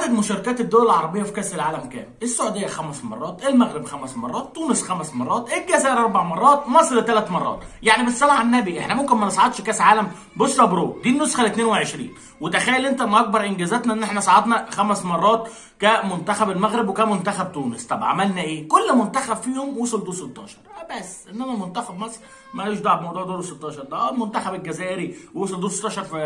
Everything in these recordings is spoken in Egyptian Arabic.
عدد مشاركات الدول العربيه في كاس العالم كام؟ السعوديه خمس مرات، المغرب خمس مرات، تونس خمس مرات، الجزائر اربع مرات، مصر ثلاث مرات، يعني بالصلاه على النبي احنا ممكن ما نصعدش كاس عالم، بص يا برو دي النسخه ال 22 وتخيل انت ان اكبر انجازاتنا ان احنا صعدنا خمس مرات كمنتخب المغرب وكمنتخب تونس، طب عملنا ايه؟ كل منتخب فيهم وصل دور 16 بس انما منتخب مصر مالوش دعوه بموضوع دور 16 ده المنتخب الجزائري وصل دور 16 في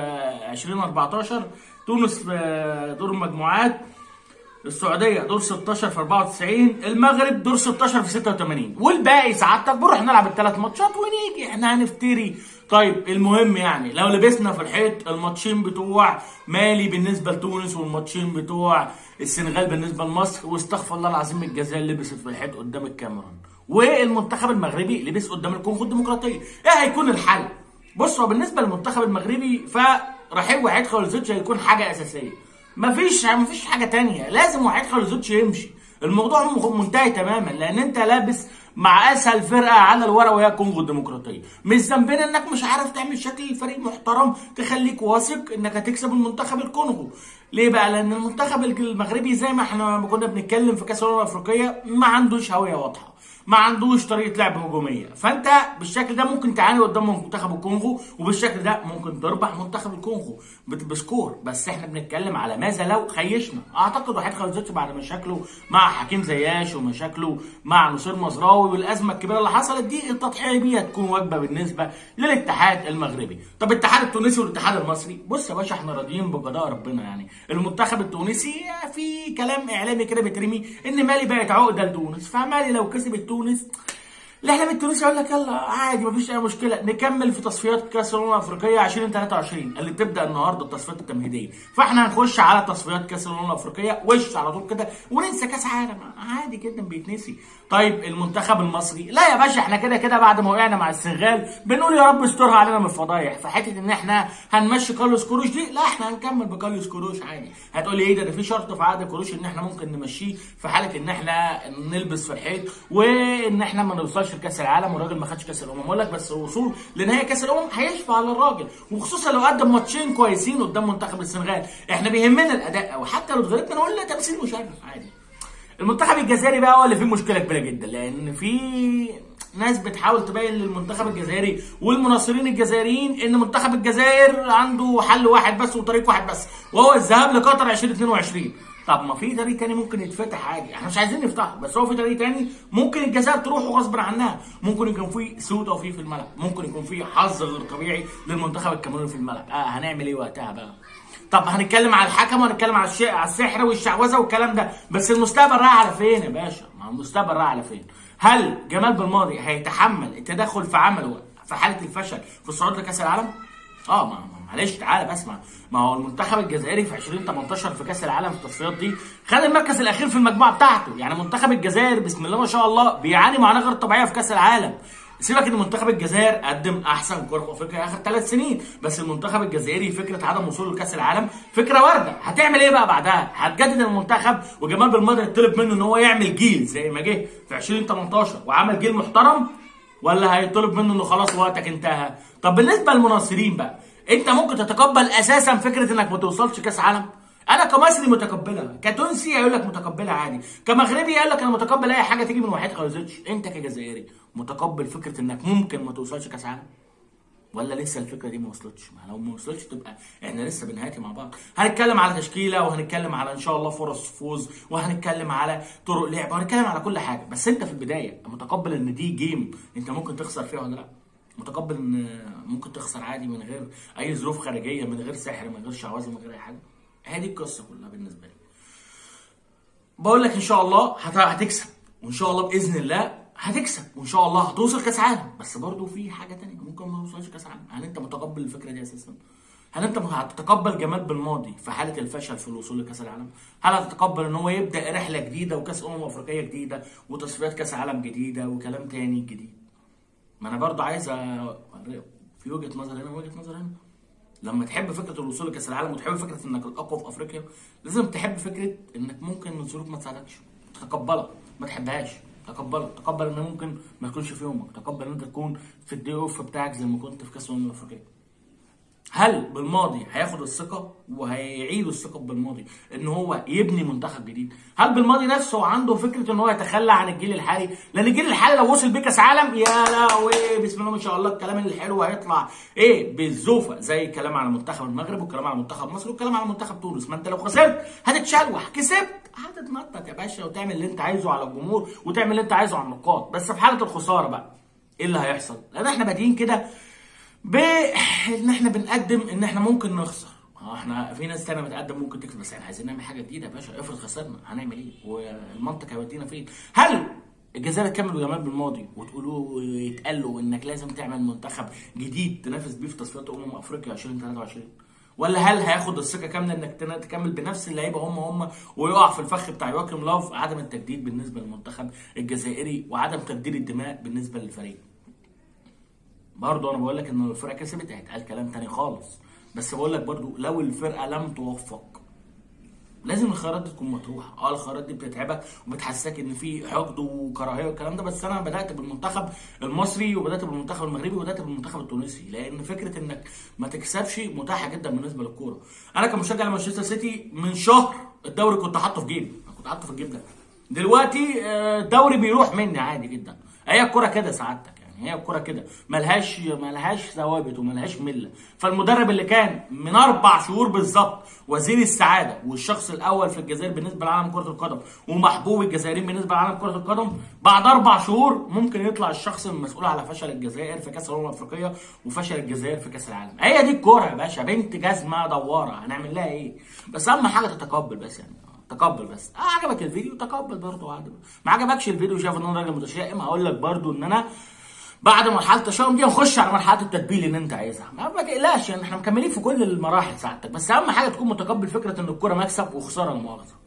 2014 تونس في دور المجموعات السعوديه دور 16 في 94 المغرب دور 16 في 86 والباقي سعادتك بنروح نلعب الثلاث ماتشات ونيجي احنا هنفتري طيب المهم يعني لو لبسنا في الحيط الماتشين بتوع مالي بالنسبه لتونس والماتشين بتوع السنغال بالنسبه لمصر واستغفر الله العظيم الجزائر لبست في الحيط قدام الكاميرون والمنتخب المغربي لبس قدام الكونغو الديمقراطيه ايه هيكون الحل بص هو بالنسبه للمنتخب المغربي فرحيل وحيد خالزوتش هيكون حاجه اساسيه مفيش مفيش حاجه تانية لازم وحيد خالزوتش يمشي الموضوع منتهي تماما لان انت لابس مع اسهل فرقه على الورق وهي الكونغو الديمقراطيه مش ذنبنا انك مش عارف تعمل شكل الفريق محترم تخليك واثق انك هتكسب المنتخب الكونغو ليه بقى لان المنتخب المغربي زي ما احنا كنا بنتكلم في كاس الامم الافريقيه ما عندوش هويه واضحه ما عندوش طريقه لعب هجوميه فانت بالشكل ده ممكن تعاني قدام منتخب الكونغو وبالشكل ده ممكن تربح منتخب الكونغو بسكور بس احنا بنتكلم على ماذا لو خيشنا اعتقد وحيد خالزوتش بعد مشاكله مع حكيم زياش ومشاكله مع نصير مزراوي والازمه الكبيره اللي حصلت دي التضحيه بيه هتكون وجبه بالنسبه للاتحاد المغربي طب الاتحاد التونسي والاتحاد المصري بص يا باشا احنا راضيين بقضاء ربنا يعني المنتخب التونسي في كلام اعلامي كده بيترمي ان مالي بقت عقده لتونس فمالي لو كسبت تونس الاعلام التونسي يقول لك يلا عادي مفيش اي مشكله نكمل في تصفيات كاس الامم الافريقيه 2023 اللي بتبدا النهارده التصفيات التمهيديه فاحنا هنخش على تصفيات كاس الامم الافريقيه وش على طول كده وننسى كاس عالم عادي جدا بيتنسي طيب المنتخب المصري لا يا باشا احنا كده كده بعد ما وقعنا مع السنغال بنقول يا رب استرها علينا من الفضايح فحته ان احنا هنمشي كارلوس كروش دي لا احنا هنكمل بكارلوس كروش عادي هتقول لي ايه ده ده في شرط في عقد كروش ان احنا ممكن نمشيه في حاله ان احنا نلبس في الحيط وان احنا ما نوصلش لكاس العالم والراجل ما خدش كاس الامم اقول لك بس الوصول لنهائي كاس الامم هيشفع على الراجل وخصوصا لو قدم ماتشين كويسين قدام منتخب السنغال احنا بيهمنا الاداء قوي حتى لو اتغلبنا نقول لا تمثيل مشرف عادي المنتخب الجزائري بقى هو اللي فيه مشكله كبيره جدا لان في ناس بتحاول تبين للمنتخب الجزائري والمناصرين الجزائريين ان منتخب الجزائر عنده حل واحد بس وطريق واحد بس وهو الذهاب لقطر 2022 طب ما في طريق تاني ممكن يتفتح عادي احنا مش عايزين نفتحه بس هو في طريق تاني ممكن الجزائر تروح غصب عنها ممكن يكون في سوء توفيق في الملعب ممكن يكون في حظ غير طبيعي للمنتخب الكاميروني في الملعب اه هنعمل ايه وقتها بقى طب هنتكلم على الحكم وهنتكلم على الشيء على السحر والشعوذه والكلام ده بس المستقبل رايح على فين يا باشا ما هو المستقبل رايح على فين هل جمال بالماضي هيتحمل التدخل في عمله في حاله الفشل في الصعود لكاس العالم اه ما معلش تعالى بس ما, ما هو المنتخب الجزائري في 2018 في كاس العالم في التصفيات دي خد المركز الاخير في المجموعه بتاعته يعني منتخب الجزائر بسم الله ما شاء الله بيعاني معاناه غير طبيعيه في كاس العالم سيبك ان منتخب الجزائر قدم احسن كره في افريقيا اخر ثلاث سنين بس المنتخب الجزائري فكره عدم وصوله لكاس العالم فكره وارده هتعمل ايه بقى بعدها هتجدد المنتخب وجمال بالماضي يطلب منه ان هو يعمل جيل زي ما جه في 2018 وعمل جيل محترم ولا هيطلب منه انه خلاص وقتك انتهى طب بالنسبه للمناصرين بقى انت ممكن تتقبل اساسا فكره انك ما توصلش كاس عالم انا كمصري متقبلها كتونسي هيقول لك متقبلها عادي كمغربي هيقول لك انا متقبل اي حاجه تيجي من وحيد خالزوتش انت كجزائري متقبل فكره انك ممكن ما توصلش كاس عالم ولا لسه الفكره دي ما وصلتش ما لو ما وصلتش تبقى احنا لسه بنهاتي مع بعض هنتكلم على تشكيله وهنتكلم على ان شاء الله فرص فوز وهنتكلم على طرق لعب وهنتكلم على كل حاجه بس انت في البدايه متقبل ان دي جيم انت ممكن تخسر فيها ولا لا متقبل ان ممكن تخسر عادي من غير اي ظروف خارجيه من غير سحر من غير شعوذه من غير اي حاجه هذه القصه كلها بالنسبه لي بقول لك ان شاء الله هتكسب وان شاء الله باذن الله هتكسب وان شاء الله هتوصل كاس عالم بس برضه في حاجه تانية ممكن ما توصلش كاس عالم هل انت متقبل الفكره دي اساسا هل انت هتتقبل جمال بالماضي في حاله الفشل في الوصول لكاس العالم هل هتتقبل ان هو يبدا رحله جديده وكاس امم افريقيه جديده وتصفيات كاس عالم جديده وكلام تاني جديد ما انا برضه عايز في وجهه نظر هنا وجهه نظر هنا لما تحب فكره الوصول لكاس العالم وتحب فكره انك الاقوى في افريقيا لازم تحب فكره انك ممكن الظروف ما تساعدكش تقبلها ما تحبهاش تقبلها تقبل ان ممكن ما يكونش في يومك تقبل ان انت تكون في الدي اوف بتاعك زي ما كنت في كاس الامم الافريقيه هل بالماضي هياخد الثقه وهيعيد الثقه بالماضي ان هو يبني منتخب جديد هل بالماضي نفسه عنده فكره ان هو يتخلى عن الجيل الحالي لان الجيل الحالي لو وصل بيه كاس عالم يا لهوي بسم الله ما شاء الله الكلام الحلو هيطلع ايه بالزوفه زي الكلام على منتخب المغرب والكلام على منتخب مصر والكلام على منتخب تونس ما انت لو خسرت هتتشلوح كسبت هتتنطط يا باشا وتعمل اللي انت عايزه على الجمهور وتعمل اللي انت عايزه على النقاط بس في حاله الخساره بقى ايه اللي هيحصل لان احنا بادئين كده بان احنا بنقدم ان احنا ممكن نخسر اه احنا في ناس تانية بتقدم ممكن تكسب بس احنا عايزين نعمل حاجه جديده يا باشا افرض خسرنا هنعمل ايه والمنطق هيودينا فين هل الجزائر تكمل بجمال بالماضي وتقولوا يتقال له انك لازم تعمل منتخب جديد تنافس بيه في تصفيات امم افريقيا 2023 ولا هل هياخد الثقه كامله انك تن- تكمل بنفس اللعيبه هم هم ويقع في الفخ بتاع يواكيم لاف عدم التجديد بالنسبه للمنتخب الجزائري وعدم تبديل الدماء بالنسبه للفريق برضه انا بقول لك ان لو الفرقه كسبت هيتقال كلام تاني خالص بس بقول لك برضه لو الفرقه لم توفق لازم الخيارات دي تكون مطروحه اه الخيارات دي بتتعبك وبتحسسك ان في حقد وكراهيه والكلام ده بس انا بدات بالمنتخب المصري وبدات بالمنتخب المغربي وبدات بالمنتخب التونسي لان فكره انك ما تكسبش متاحه جدا بالنسبه للكوره انا كمشجع لمانشستر سيتي من شهر الدوري كنت حاطه في جيبي أنا كنت حاطه في الجيب ده دلوقتي آه، الدوري بيروح مني عادي جدا هي الكوره كده سعادتك يعني هي الكوره كده ملهاش ملهاش ثوابت وملهاش مله فالمدرب اللي كان من اربع شهور بالظبط وزير السعاده والشخص الاول في الجزائر بالنسبه لعالم كره القدم ومحبوب الجزائريين بالنسبه لعالم كره القدم بعد اربع شهور ممكن يطلع الشخص المسؤول على فشل الجزائر في كاس الامم الافريقيه وفشل الجزائر في كاس العالم هي دي الكوره يا باشا بنت جزمه دواره هنعمل لها ايه بس اهم حاجه تتقبل بس يعني تقبل بس آه عجبك الفيديو تقبل برضه عادي ما عجبكش الفيديو شايف ان انا راجل متشائم هقول لك برضه ان انا بعد مرحله التشاؤم دي نخش على مرحله التتبيل اللي انت عايزها ما ما تقلقش يعني احنا مكملين في كل المراحل سعادتك بس اهم حاجه تكون متقبل فكره ان الكوره مكسب وخساره لا مؤاخذه